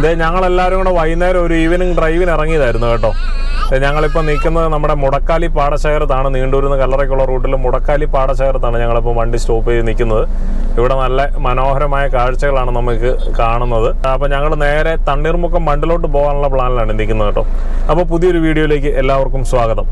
ഇതേ ഞങ്ങളെല്ലാവരും കൂടെ വൈകുന്നേരം ഒരു ഈവനിങ് ഡ്രൈവിന് ഇറങ്ങിയതായിരുന്നു കേട്ടോ ദേ ഞങ്ങളിപ്പോൾ നിൽക്കുന്നത് നമ്മുടെ മുടക്കാലി പാടശേഖരത്താണ് നീണ്ടൂരിൽ നിന്ന് കല്ലറയ്ക്കുള്ള റൂട്ടിൽ മുടക്കാലി പാടശേഖരത്താണ് ഞങ്ങളിപ്പോൾ വണ്ടി സ്റ്റോപ്പ് ചെയ്ത് നിൽക്കുന്നത് ഇവിടെ നല്ല മനോഹരമായ കാഴ്ചകളാണ് നമുക്ക് കാണുന്നത് അപ്പോൾ ഞങ്ങൾ നേരെ തണ്ണീർമുക്കം മണ്ടിലോട്ട് പോകാനുള്ള പ്ലാനിലാണ് നിൽക്കുന്നത് കേട്ടോ അപ്പോൾ പുതിയൊരു വീഡിയോയിലേക്ക് എല്ലാവർക്കും സ്വാഗതം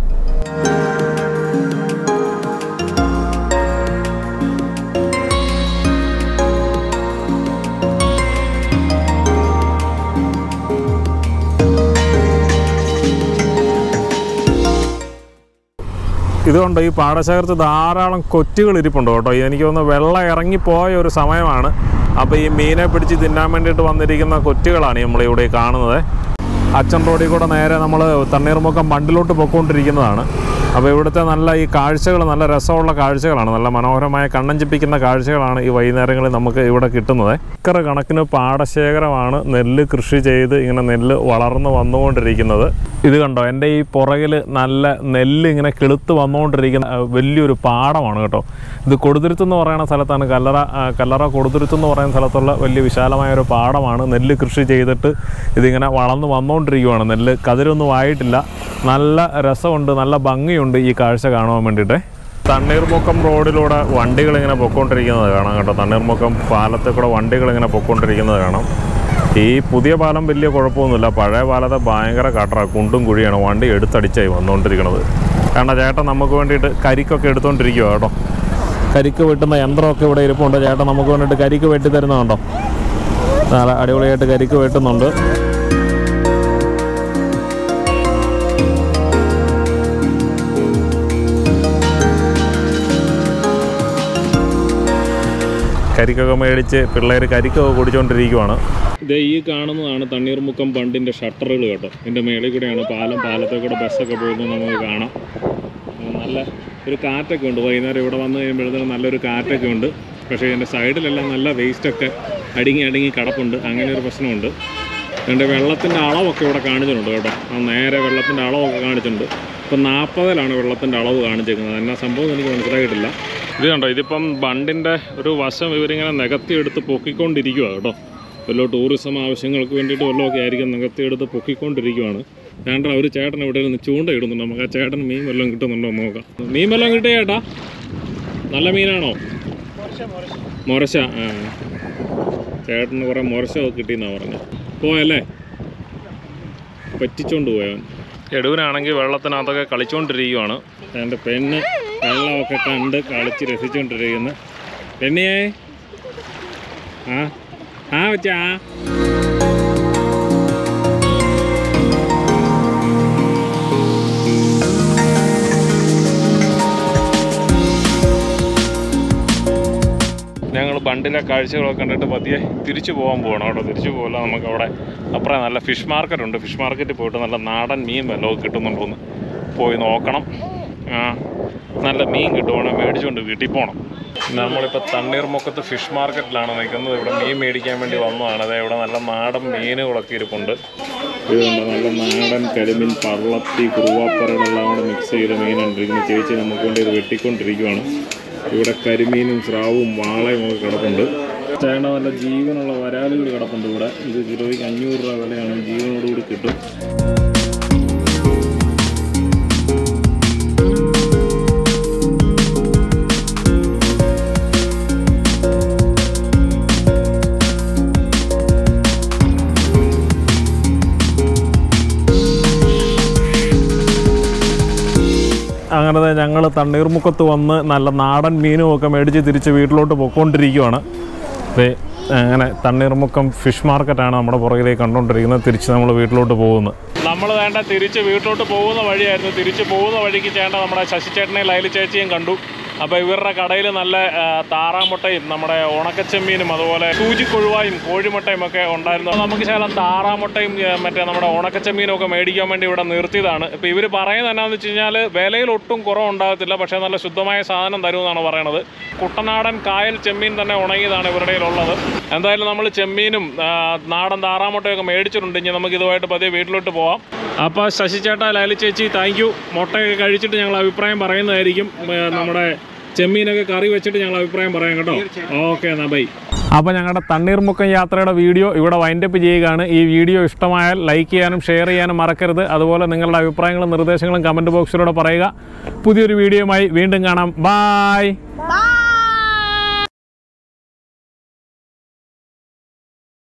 ഇതുകൊണ്ട് ഈ പാടശേഖരത്ത് ധാരാളം കൊറ്റുകൾ ഇരിപ്പുണ്ട് കേട്ടോ എനിക്ക് തോന്നുന്നു വെള്ളം ഇറങ്ങിപ്പോയ ഒരു സമയമാണ് അപ്പോൾ ഈ മീനെ പിടിച്ച് തിന്നാൻ വേണ്ടിയിട്ട് വന്നിരിക്കുന്ന കൊറ്റുകളാണ് നമ്മളിവിടെ കാണുന്നത് അച്ഛൻ റോഡിൽ കൂടെ നേരെ നമ്മൾ തണ്ണീർമുക്കം മണ്ടിലോട്ട് പൊയ്ക്കൊണ്ടിരിക്കുന്നതാണ് അപ്പോൾ ഇവിടുത്തെ നല്ല ഈ കാഴ്ചകൾ നല്ല രസമുള്ള കാഴ്ചകളാണ് നല്ല മനോഹരമായ കണ്ണഞ്ചിപ്പിക്കുന്ന കാഴ്ചകളാണ് ഈ വൈകുന്നേരങ്ങളിൽ നമുക്ക് ഇവിടെ കിട്ടുന്നത് ഏക്കർ കണക്കിന് പാടശേഖരമാണ് നെല്ല് കൃഷി ചെയ്ത് ഇങ്ങനെ നെല്ല് വളർന്നു വന്നുകൊണ്ടിരിക്കുന്നത് ഇത് കണ്ടോ എൻ്റെ ഈ പുറകിൽ നല്ല നെല്ല് ഇങ്ങനെ കിളുത്ത് വന്നുകൊണ്ടിരിക്കുന്ന ആ, വലിയൊരു പാടമാണ് കേട്ടോ ഇത് കൊടുതുരുത്ത് എന്ന് പറയുന്ന സ്ഥലത്താണ് കല്ലറ ആ, കല്ലറ കൊടുതുരുത്ത് എന്ന് പറയുന്ന സ്ഥലത്തുള്ള വലിയ വിശാലമായ ഒരു പാടമാണ് നെല്ല് കൃഷി ചെയ്തിട്ട് ഇതിങ്ങനെ വളർന്നു വന്നുകൊണ്ടിരിക്കുകയാണ് നെല്ല് കതിരൊന്നും ആയിട്ടില്ല നല്ല രസമുണ്ട് നല്ല ഭംഗിയുണ്ട് ഈ കാഴ്ച കാണുവാൻ വേണ്ടിയിട്ട് തണ്ണീർമുക്കം റോഡിലൂടെ വണ്ടികൾ ഇങ്ങനെ പൊയ്ക്കൊണ്ടിരിക്കുന്നത് കാണാം കേട്ടോ തണ്ണീർമുക്കം പാലത്തിൽ കൂടെ വണ്ടികൾ ഇങ്ങനെ പൊയ്ക്കൊണ്ടിരിക്കുന്നത് കാണാം ഈ പുതിയ പാലം വലിയ കുഴപ്പമൊന്നുമില്ല പഴയ പാലത്തെ ഭയങ്കര കട്ടറ കുണ്ടും കുഴിയാണ് വണ്ടി എടുത്തടിച്ചായി വന്നുകൊണ്ടിരിക്കുന്നത് കാരണം ചേട്ടൻ നമുക്ക് വേണ്ടിയിട്ട് കരിക്കൊക്കെ എടുത്തുകൊണ്ടിരിക്കുക കേട്ടോ കരിക്ക് വെട്ടുന്ന യന്ത്രമൊക്കെ ഇവിടെ ഇരിപ്പുണ്ട് ചേട്ടൻ നമുക്ക് വേണ്ടിയിട്ട് കരിക്ക് വെട്ടി തരുന്നുണ്ടോ നല്ല അടിപൊളിയായിട്ട് കരിക്ക് വെട്ടുന്നുണ്ട് കരിക്കൊക്കെ മേടിച്ച് പിള്ളേർ കരിക്കൊക്കെ കുടിച്ചുകൊണ്ടിരിക്കുവാണ് ഇത് ഈ കാണുന്നതാണ് തണ്ണീർമുക്കം ബണ്ടിൻ്റെ ഷട്ടറുകൾ കേട്ടോ ഇതിൻ്റെ മേളിൽ കൂടെയാണ് പാലം പാലത്തെ കൂടെ ബസ്സൊക്കെ പോകുന്നത് നമുക്ക് കാണാം ഉം, നല്ല ഒരു കാറ്റൊക്കെ ഉണ്ട് വൈകുന്നേരം ഇവിടെ വന്നു കഴിയുമ്പോഴത്തേനും നല്ലൊരു കാറ്റൊക്കെ ഉണ്ട് പക്ഷേ ഇതിൻ്റെ സൈഡിലെല്ലാം നല്ല വേസ്റ്റൊക്കെ അടുങ്ങി അടുങ്ങി കിടപ്പുണ്ട് അങ്ങനെ ഒരു പ്രശ്നമുണ്ട് അതിൻ്റെ വെള്ളത്തിൻ്റെ അളവൊക്കെ ഇവിടെ കാണിച്ചിട്ടുണ്ട് കേട്ടോ ആ നേരെ വെള്ളത്തിൻ്റെ അളവൊക്കെ കാണിച്ചിട്ടുണ്ട് ഇപ്പം നാൽപ്പതിലാണ് വെള്ളത്തിൻ്റെ അളവ് കാണിച്ചേക്കുന്നത് എന്നാ സംഭവം എനിക്ക് മനസ്സിലായിട്ടില്ല ഇത് കണ്ടോ ഇതിപ്പം ബണ്ടിൻ്റെ ഒരു വശം ഇവരിങ്ങനെ നികത്തിയെടുത്ത് പൊക്കിക്കൊണ്ടിരിക്കുക കേട്ടോ വല്ലോ ടൂറിസം ആവശ്യങ്ങൾക്ക് വേണ്ടിയിട്ട് വല്ലതും ആയിരിക്കും നികത്തിയെടുത്ത് പൊക്കിക്കൊണ്ടിരിക്കുവാണ് വേണ്ട ഒരു ചേട്ടൻ ഇവിടെ നിന്ന് ചൂണ്ട ഇടുന്നുണ്ട് നമുക്ക് ആ ചേട്ടൻ മീൻ വല്ലതും കിട്ടുന്നുണ്ടോ എന്ന് നോക്കാം മീൻ വല്ലതും കിട്ടിയ ചേട്ടാ നല്ല മീനാണോ മുരശ ആ ചേട്ടന് കുറേ മുരശമൊക്കെ കിട്ടിയെന്നാണ് പറഞ്ഞത് പോയല്ലേ പറ്റിച്ചോണ്ട് പോയവൻ എടുവിനാണെങ്കിൽ വെള്ളത്തിനകത്തൊക്കെ കളിച്ചുകൊണ്ടിരിക്കുവാണ് എൻ്റെ പെണ്ണ് വെള്ളമൊക്കെ കണ്ട് കളിച്ച് രസിച്ചുകൊണ്ടിരിക്കുന്നു പെണ്ണിയേ ആ ആ വെച്ചാ ഞങ്ങൾ ബണ്ടിലെ കാഴ്ചകളൊക്കെ കണ്ടിട്ട് പതിയെ തിരിച്ചു പോകാൻ പോകണം കേട്ടോ തിരിച്ചു പോകില്ല നമുക്ക് അവിടെ അപ്പുറം നല്ല ഫിഷ് മാർക്കറ്റ് ഉണ്ട് ഫിഷ് മാർക്കറ്റിൽ പോയിട്ട് നല്ല നാടൻ മീൻ വല്ലതും കിട്ടുന്നുണ്ടോന്ന് പോയി നോക്കണം ആ, നല്ല മീൻ കിട്ടുവാണെങ്കിൽ മേടിച്ചുകൊണ്ട് വീട്ടിൽ പോകണം നമ്മളിപ്പോൾ തണ്ണീർമുക്കത്ത് ഫിഷ് മാർക്കറ്റിലാണ് നിൽക്കുന്നത് ഇവിടെ മീൻ മേടിക്കാൻ വേണ്ടി വന്നതാണ് അതായത് ഇവിടെ നല്ല നാടൻ മീനുകളൊക്കെ ഇരിപ്പുണ്ട് ഇതുണ്ട് നല്ല നാടൻ കരിമീൻ പള്ളത്തി കുറുവാപ്പറകളെല്ലാം കൂടെ മിക്സ് ചെയ്ത മീനുണ്ടിരിക്കുന്നു ചേച്ചി നമുക്ക് വേണ്ടി ഇത് വെട്ടിക്കൊണ്ടിരിക്കുവാണ് ഇവിടെ കരിമീനും സ്രാവും വാളയും ഒക്കെ കിടപ്പുണ്ട് ചേട്ട നല്ല ജീവനുള്ള വരാലുകൾ കിടപ്പുണ്ട് ഇവിടെ ഇത് കിലോയ്ക്ക് അഞ്ഞൂറ് രൂപ വിലയാണ് ജീവനോടുകൂടി കിട്ടും അങ്ങനെ ഞങ്ങൾ തണ്ണീർമുക്കത്ത് വന്ന് നല്ല നാടൻ മീനും ഒക്കെ മേടിച്ച് തിരിച്ച് വീട്ടിലോട്ട് പൊയ്ക്കൊണ്ടിരിക്കുവാണ് ദേ അങ്ങനെ തണ്ണീർമുക്കം ഫിഷ് മാർക്കറ്റാണ് നമ്മുടെ പുറകിലേക്ക് കണ്ടുകൊണ്ടിരിക്കുന്നത് തിരിച്ച് നമ്മൾ വീട്ടിലോട്ട് പോകുന്നത് നമ്മൾ വേണ്ട തിരിച്ച് വീട്ടിലോട്ട് പോകുന്ന വഴിയായിരുന്നു തിരിച്ച് പോകുന്ന വഴിക്ക് ചേട്ടൻ നമ്മുടെ ശശി ചേട്ടനെയും ലൈലി ചേച്ചിയും കണ്ടു അപ്പോൾ ഇവരുടെ കടയിൽ നല്ല ആ, താറാമുട്ടയും നമ്മുടെ ഉണക്കച്ചെമ്മീനും അതുപോലെ സൂചിക്കൊഴുവായും കോഴിമുട്ടയും ഒക്കെ ഉണ്ടായിരുന്നു അപ്പോൾ നമുക്ക് ശകലം താറാമുട്ടയും ആ, മറ്റേ നമ്മുടെ ഉണക്കച്ചെമ്മീനും ഒക്കെ മേടിക്കാൻ വേണ്ടി ഇവിടെ നിർത്തിയതാണ് ഇപ്പോൾ ഇവർ പറയുന്നത് എന്നാന്ന് വെച്ച് കഴിഞ്ഞാൽ വിലയിൽ ഒട്ടും കുറവുണ്ടാകത്തില്ല പക്ഷേ നല്ല ശുദ്ധമായ സാധനം തരുമെന്നാണ് പറയണത് കുട്ടനാടൻ കായൽ ചെമ്മീൻ തന്നെ ഉണങ്ങിയതാണ് ഇവരുടെ കയ്യിലുള്ളത് എന്തായാലും നമ്മൾ ചെമ്മീനും ആ, നാടൻ താറാമുട്ടയൊക്കെ മേടിച്ചിട്ടുണ്ട് ഇനി നമുക്ക് ഇതുമായിട്ട് പതിയെ വീട്ടിലോട്ട് പോവാം അപ്പോൾ ശശി ചേട്ടാ ലാലി ചേച്ചി താങ്ക് യു മുട്ടയൊക്കെ കഴിച്ചിട്ട് ഞങ്ങൾ അഭിപ്രായം പറയുന്നതായിരിക്കും ഏ, നമ്മുടെ ചെമ്മീനൊക്കെ കറി വെച്ചിട്ട് ഞങ്ങൾ അഭിപ്രായം പറയാം കേട്ടോ ഓക്കെ എന്നാ ബൈ അപ്പോൾ ഞങ്ങളുടെ തണ്ണീർമുക്കം യാത്രയുടെ വീഡിയോ ഇവിടെ വൈൻഡപ്പ് ചെയ്യുകയാണ് ഈ വീഡിയോ ഇഷ്ടമായാൽ ലൈക്ക് ചെയ്യാനും ഷെയർ ചെയ്യാനും മറക്കരുത് അതുപോലെ നിങ്ങളുടെ അഭിപ്രായങ്ങളും നിർദ്ദേശങ്ങളും കമൻറ്റ് ബോക്സിലൂടെ പറയുക പുതിയൊരു വീഡിയോയുമായി വീണ്ടും കാണാം ബായ് Bye.